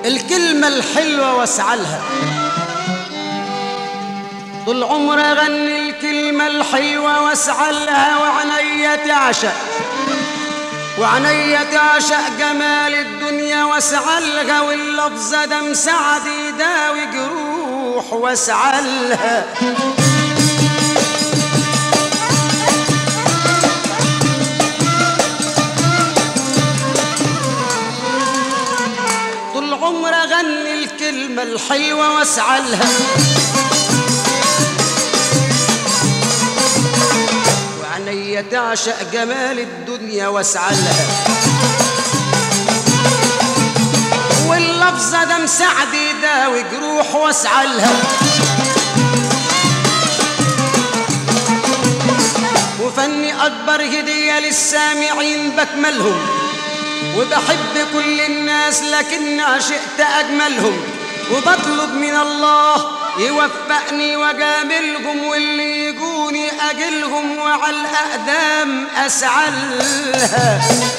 الكلمة الحلوة واسعلها طول عمري اغني الكلمة الحلوة واسعلها وعنيا تعشق وعنيا تعشق جمال الدنيا واسعلها واللفظ ده مسعد يداوي جروح واسعلها طول عمري اغني الكلمة الحلوة واسعلها وعينيا تعشق جمال الدنيا واسعلها واللفظة ده مساعد يداوي جروح واسعلها وفني أكبر هدية للسامعين بكملهم وبحب كل الناس لكن عشقت أجملهم وبطلب من الله يوفقني وجاملهم واللي يجوني أجلهم وعلى الأقدام أسعلها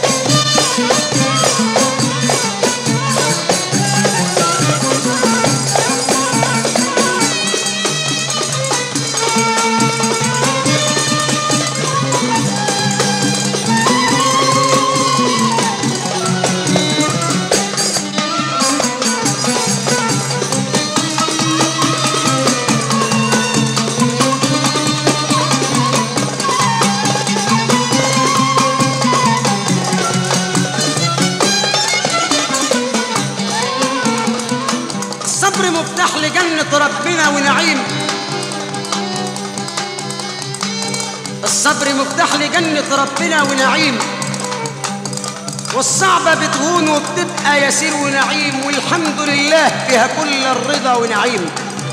الصبر مفتاح لجنة ربنا ونعيم الصبر مفتاح لجنة ربنا ونعيم والصعبة بتهون وبتبقى يسير ونعيم والحمد لله فيها كل الرضا ونعيم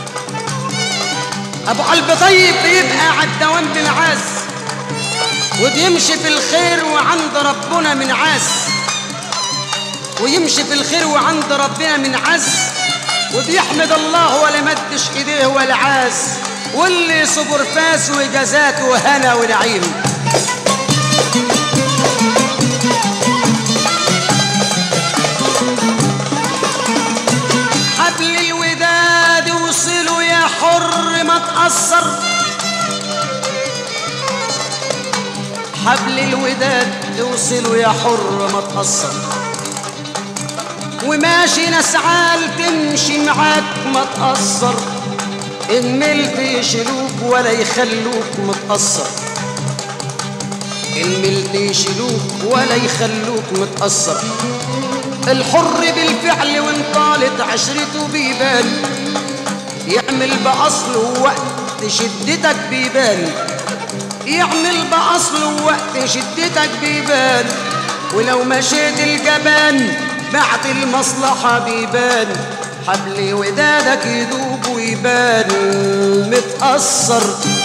أبو قلب طيب بيبقى على الدوام بنعاس وبيمشي في الخير وعند ربنا من عاس ويمشي في الخير وعند ربنا من عز وبيحمد الله ولا مدش ايديه ولا عاز واللي صبر فاز وجزاته هنا ونعيم حبل الوداد وصلوا يا حر ما تأثر حبل الوداد توصلوا يا حر ما تأثر وماشي نسعال تمشي معاك ما تأثر إن ملت يشيلوك ولا يخلوك متأثر إن ملت يشيلوك ولا يخلوك متأثر الحر بالفعل وإن طالت عشرته بيبان يعمل بأصله وقت شدتك بيبان يعمل بأصله وقت شدتك بيبان ولو مشيت الجبان بعد المصلحة بيبان حبل ودادك يدوب ويبان متأثر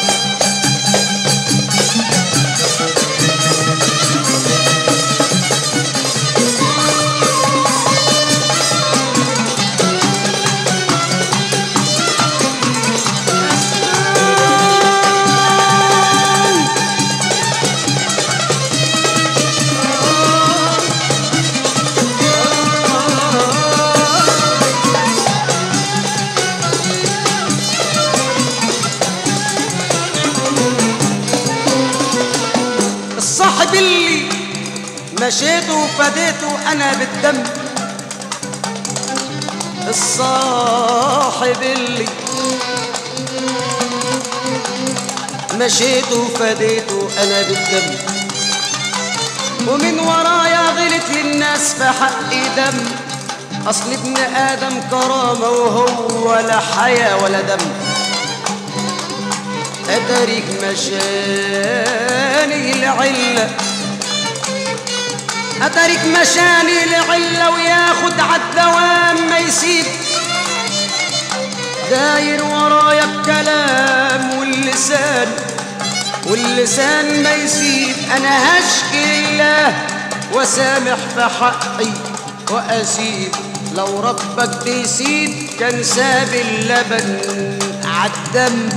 الصاحب اللي مشيته وفديته انا بالدم الصاحب اللي مشيته وفديته انا بالدم ومن ورايا غلت للناس في حقي دم اصل ابن ادم كرامه وهو ولا حياه ولا دم أترك مشاني العلة أترك مشاني العلة وياخد عالدوام ما يسيب داير ورايا الكلام واللسان واللسان ما يسيب أنا هشكي الله وسامح في حقي وأسيب لو ربك بيسيب كان ساب اللبن عالدم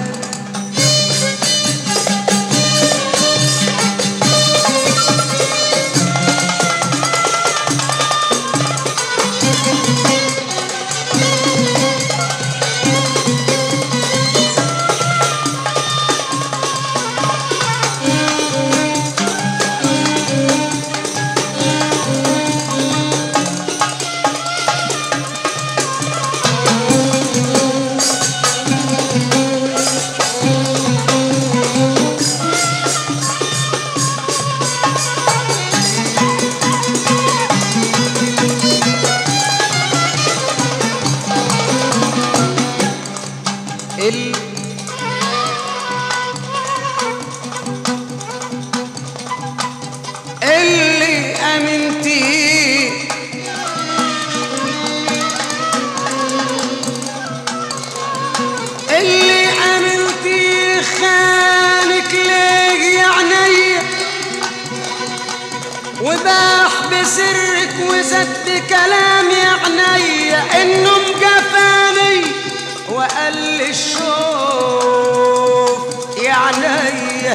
بسرك وزد بكلامي عينيا انه مجفاني وقال لي الشوف يا عينيا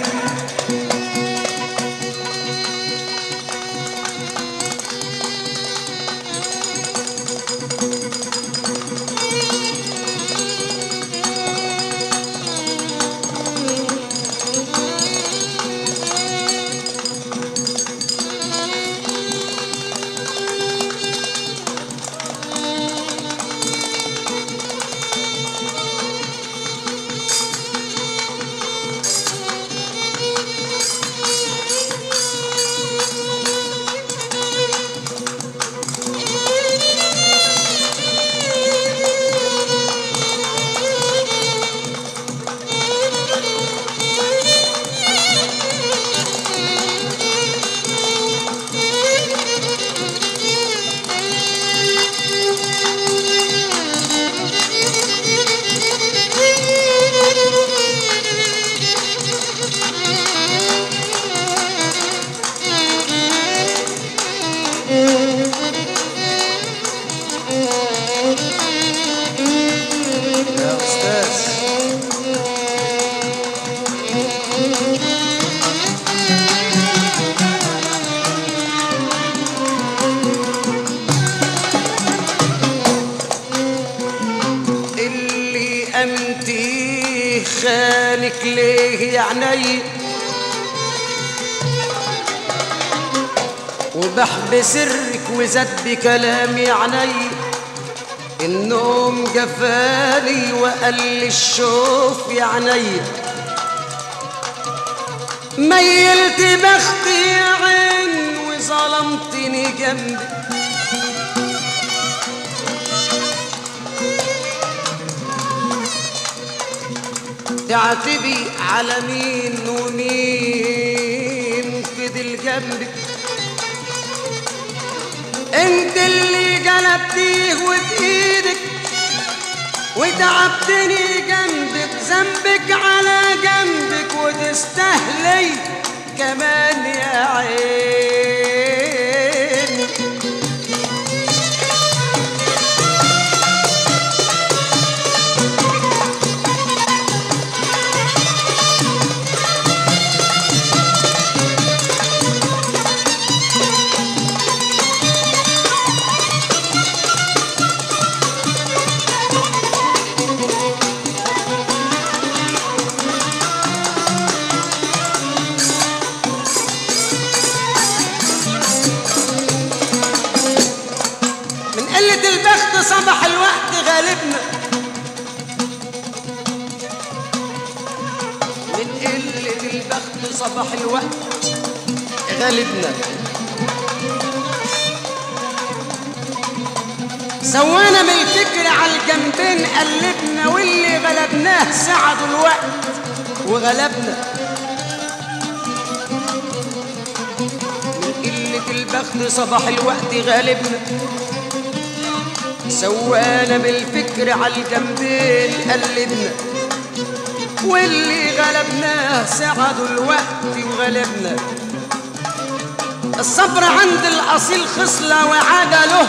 يا استاذ اللي انتي خانك ليه يا عيني وبحب سرك وزاد بكلامي عيني النوم جفاني وقال لي الشوف يا عيني ميلت بختي يا عين وظلمتني جنبك تعتبي على مين ومين فضل جنبك انت اللي قلبتيه وبايدك وتعبتني جنبك ذنبك على جنبك وتستهلي كمان يا عين من قلة البخت صبح الوقت غالبنا من قلة البخت صبح الوقت غالبنا سوانا من الفكر على الجنبين قلبنا واللي غلبناه سعدوا الوقت وغلبنا من قلة البخت صبح الوقت غالبنا سوانا بالفكر على الجنبين قلبنا واللي غلبناه سعدوا الوقت وغلبنا الصبر عند الأصيل خصلة وعاد له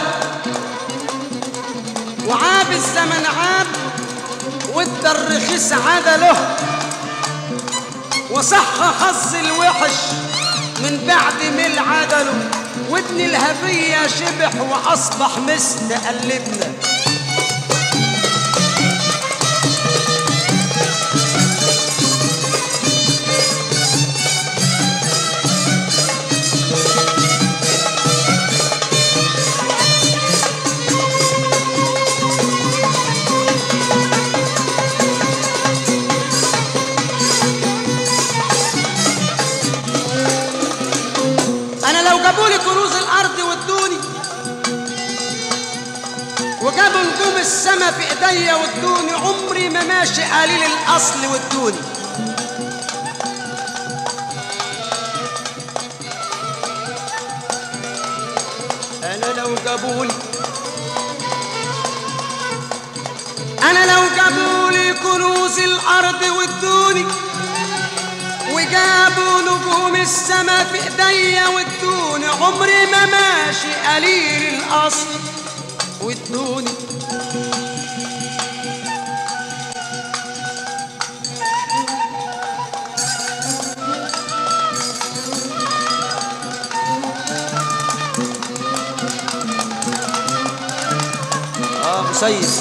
وعاب الزمن عاب والدر خس عاد له وصح حظ الوحش من بعد مل عدله وابن الهفية شبح وأصبح مثل قلبنا أنا لو جابولي كنوز الأرض وادوني وجابوا نجوم السما في ايديا وادوني عمري ما ماشي قليل الأصل وادوني أنا لو جابولي أنا لو جابولي كنوز الأرض وادوني جابوا نجوم السما في ايديا وادوني عمري ما ماشي قليل الاصل وادوني اه مسيس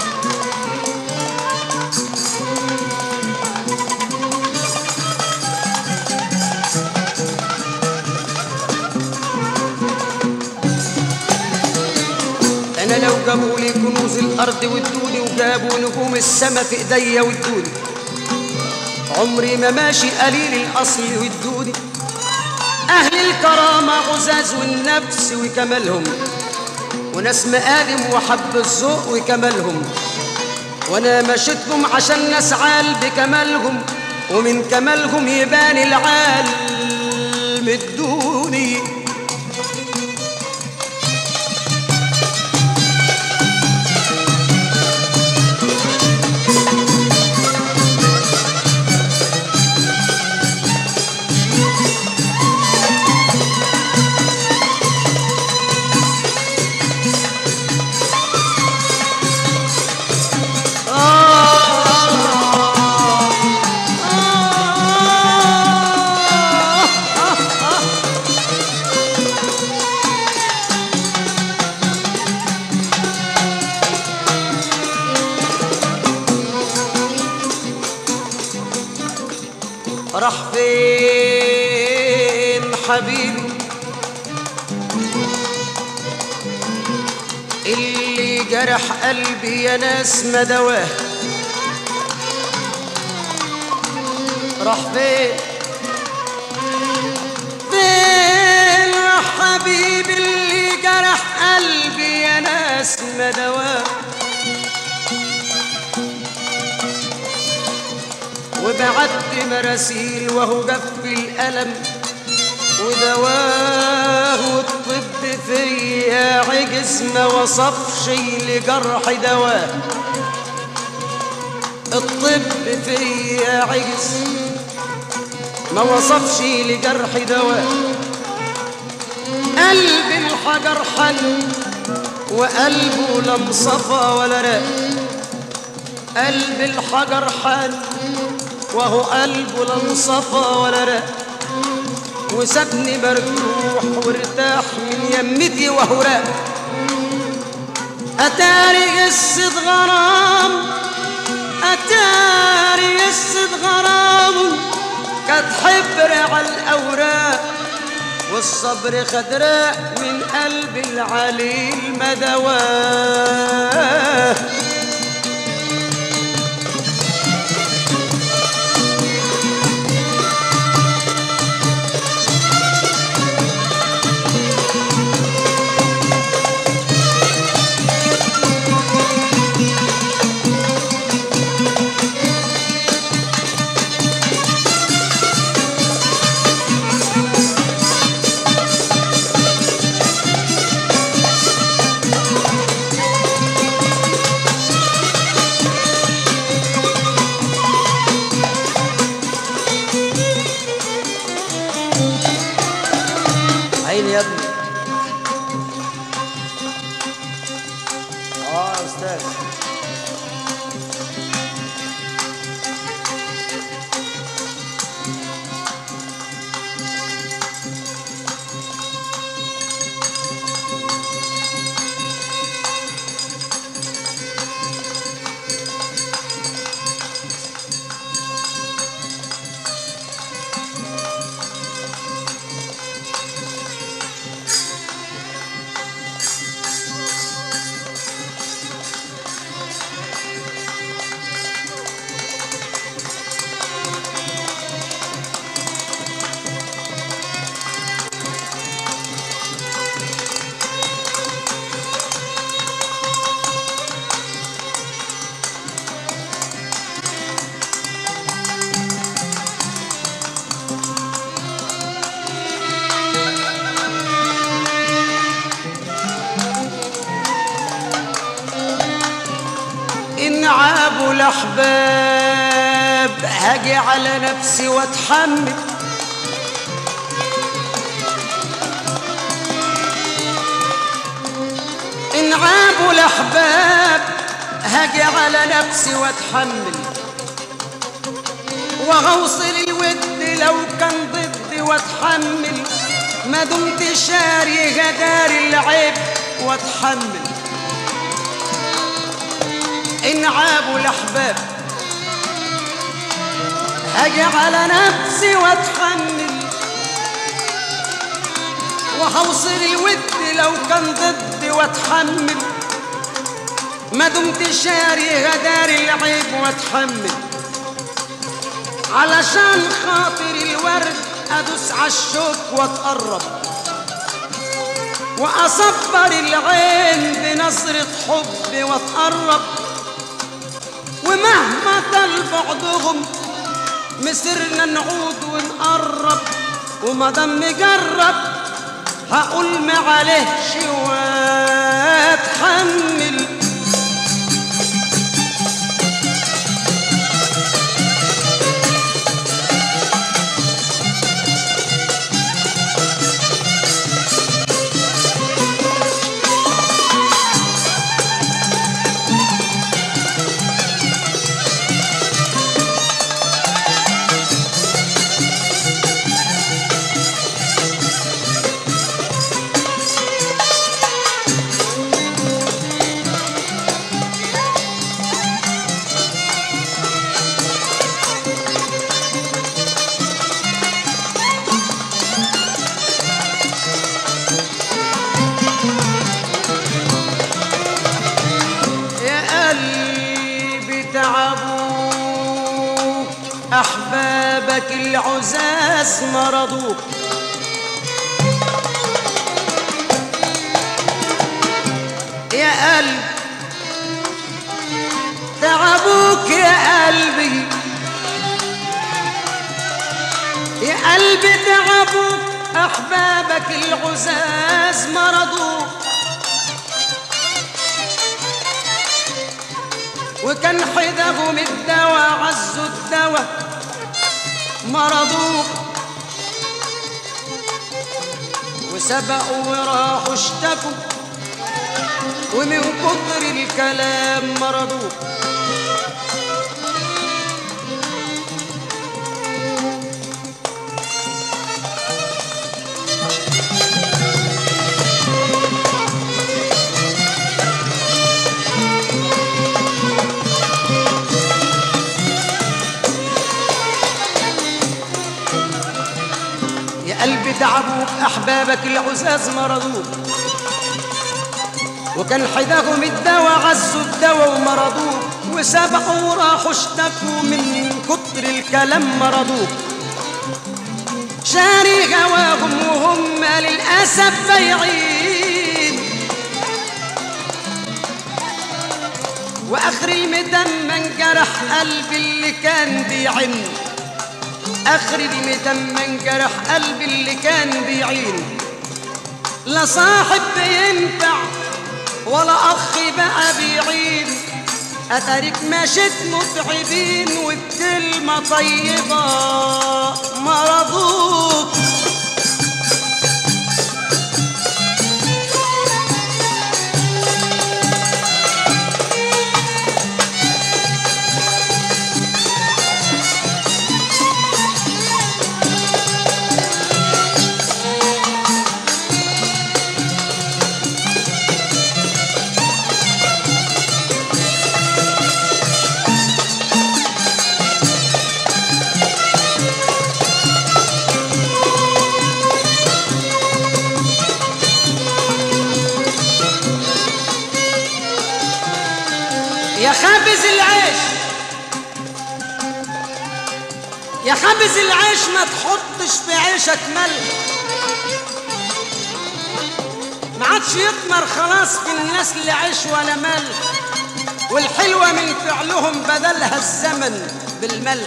انا لو جابوا لي كنوز الارض وادوني وجابوا نجوم السما في ايديا وادوني عمري ما ماشي قليل الاصل وادوني اهل الكرامه عزاز والنفس وكمالهم وناس مقادم وحب الذوق وكمالهم وانا مشيتهم عشان ناس عال بكمالهم ومن كمالهم يبان العال الدوني راح فين حبيبي اللي جرح قلبي يا ناس ما دواه راح فين فين حبيبي اللي جرح قلبي يا ناس ما دواه وبعت مراسيل وهو جف الألم ودواه والطب فيا عجز ما وصفش لجرح دواه الطب فيا عجز ما وصفش لجرح دواه قلب الحجر حن وقلبه لم صفى ولا راق قلب الحجر حن وهو قلبه لا انصفى ولا رق وسابني مرجوح وارتاح من يمتي وهو راق اتاري قصة غرام اتاري قصة غرام كانت حبر على الاوراق والصبر خدراء من قلب العليل مدواه عيني يا ابني اه يا استاذ إنعاب الأحباب الاحباب هاجي على نفسي واتحمل ان عابوا الاحباب هاجي على نفسي واتحمل وغوصل الود لو كان ضدي واتحمل ما دمت شاري غدار العيب واتحمل ان عابوا الاحباب هاجي على نفسي واتحمل وهوصل الود لو كان ضدي واتحمل ما دمت شاري غدار العيب واتحمل علشان خاطر الورد ادوس عالشوك واتقرب واصبر العين بنظرة حب واتقرب ومهما طال بعضهم مسرنا نعود ونقرب وما دام مجرب هقول معلهش واتحمل يا قلبي تعبوك أحبابك العزاز مرضوك يا قلبي تعبوك يا قلبي يا قلبي تعبوك أحبابك العزاز مرضوك وكان حدهم الدواء عزوا الدواء مرضوك وسبقوا وراحوا اشتكوا ومن كتر الكلام مرضوك يا قلبي تعبوك احبابك العزاز مرضوك وكان حداهم الدواء عزوا الدواء ومرضوك وسبقوا وراحوا اشتكوا من كتر الكلام مرضوك شاري هواهم وهم للأسف بايعين وآخر المدم انجرح قلبي اللي كان بيعن آخر المدم من جرح قلبي اللي كان بيعين لا صاحب بينفع ولا أخ بقى بيعين أتاريك مشيت متعبين وبكلمة طيبة مرضوك يا خابز العيش يا خابز العيش ما تحطش في عيشك ملح ما عادش يطمر خلاص في الناس اللي عيش ولا ملح والحلوة من فعلهم بدلها الزمن بالملح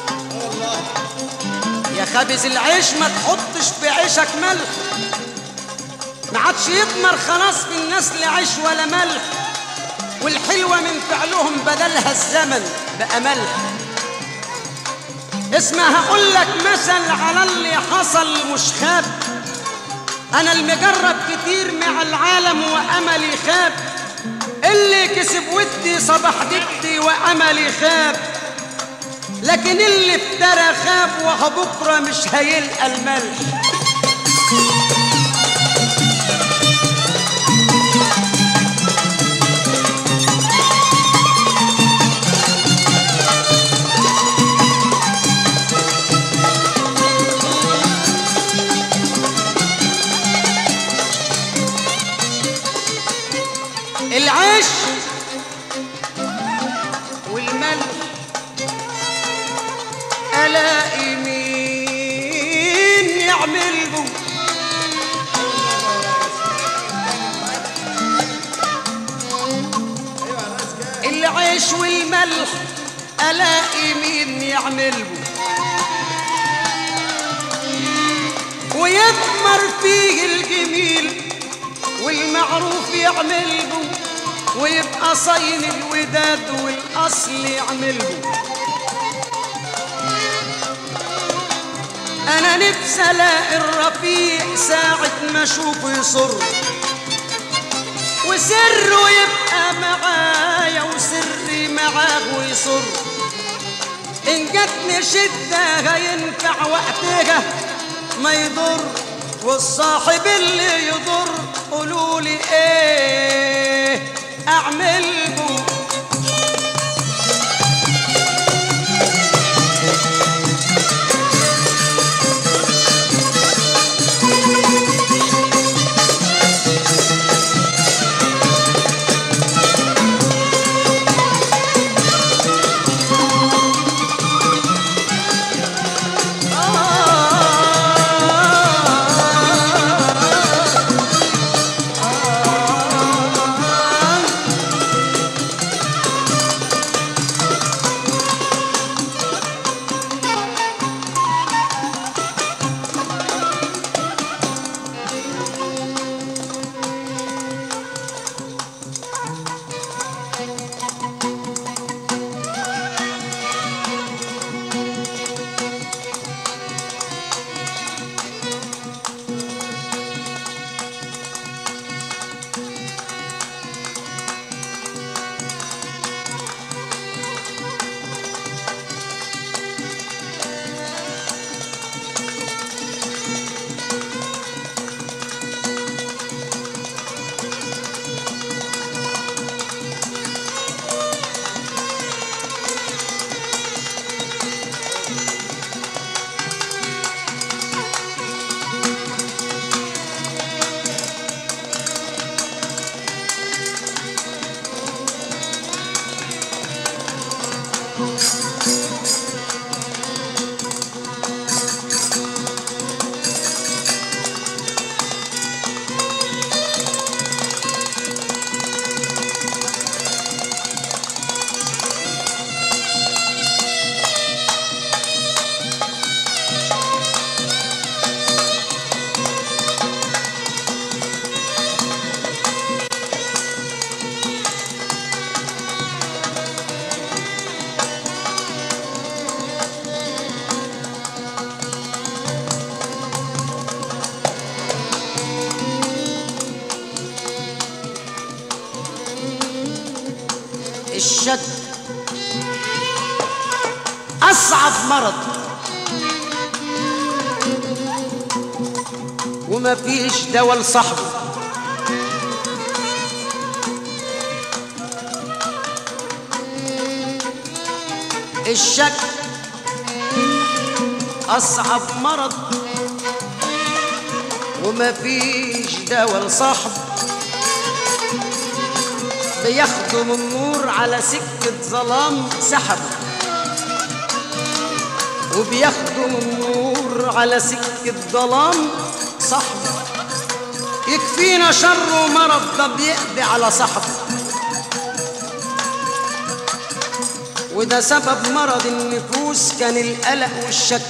يا خابز العيش ما تحطش في عيشك ملح ما عادش يطمر خلاص في الناس اللي عيش ولا ملح والحلوة من فعلهم بدلها الزمن بقى ملح اسمع هقول لك مثل على اللي حصل مش خاب انا المجرب كتير مع العالم واملي خاب اللي كسب ودي صبح ضدي واملي خاب لكن اللي افترى خاب وبكره مش هيلقى الملح العيش والملح الاقي مين يعمله العيش والملح الاقي مين يعمله ويثمر فيه الجميل والمعروف يعمله ويبقى صين الوداد والاصل يعمله انا نفسي الاقي الرفيق ساعة ما اشوفه يصر وسره يبقى معايا وسري معاه ويصر ان جاتني شدة هينفع وقتها ما يضر والصاحب اللي يضر قولولي ايه اعمله الشك أصعب مرض وما فيش دواء لصاحبه الشك أصعب مرض وما فيش دواء لصاحبه بيخدم النور على سكة ظلام سحبه وبيخدم النور على سكة ظلام صاحبه يكفينا شر ومرض ده بيقضي على صاحبه وده سبب مرض النفوس كان القلق والشك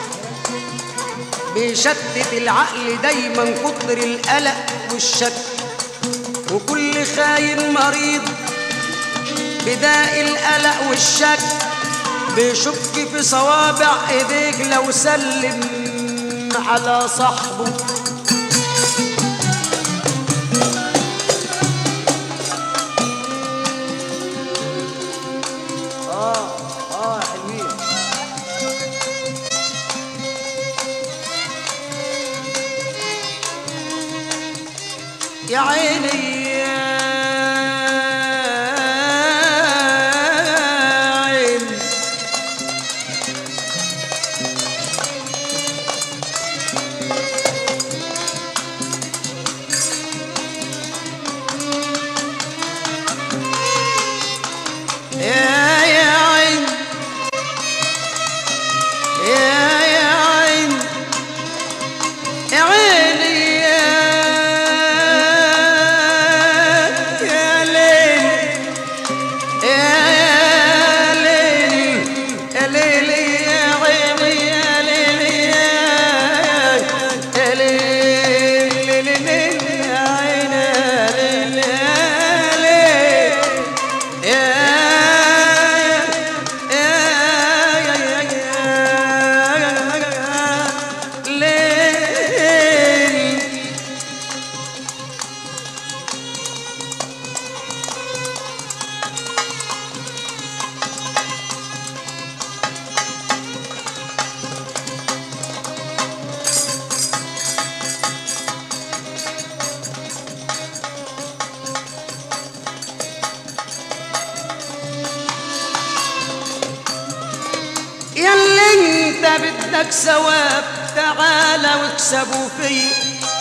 بيشتت العقل دايما كتر القلق والشك وكل خاين مريض بداء القلق والشك بيشك في صوابع ايديك لو سلم على صاحبه اه اه حلوين يا عيني يا عيني يا يا عين يا يا عين يا عيني يا يا ليل يا يا ليل يا ليل يا عيني يا ليل يا يا ليل ليل ليل يا عيني يا ليل يا ليل ياللي انت بدك ثواب تعالى واكسبوا فيه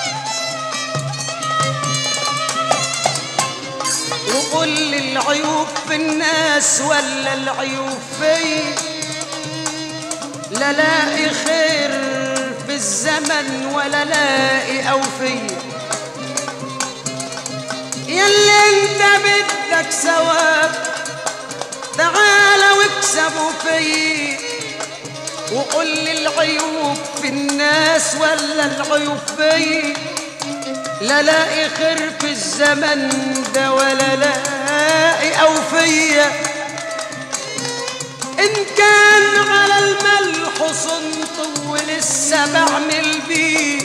وقول لي العيوب في الناس ولا العيوب في لا لاقي خير في الزمن ولا لاقي او فيه ياللي انت بدك ثواب تعالى واكسبوا فيه وقول لي العيوب في الناس ولا العيوب في لا لاقي خير في الزمن ده ولا لاقي او فيا ان كان على الملح صنت ولسه بعمل بيه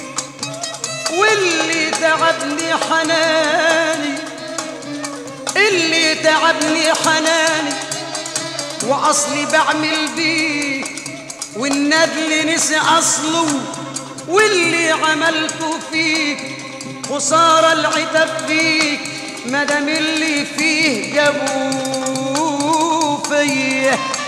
واللي تعبني حناني اللي تعبني حناني واصلي بعمل بيه والندل نسي اصله واللي عملته فيك خسارة العتاب فيك مدام اللي فيه جابوه فيه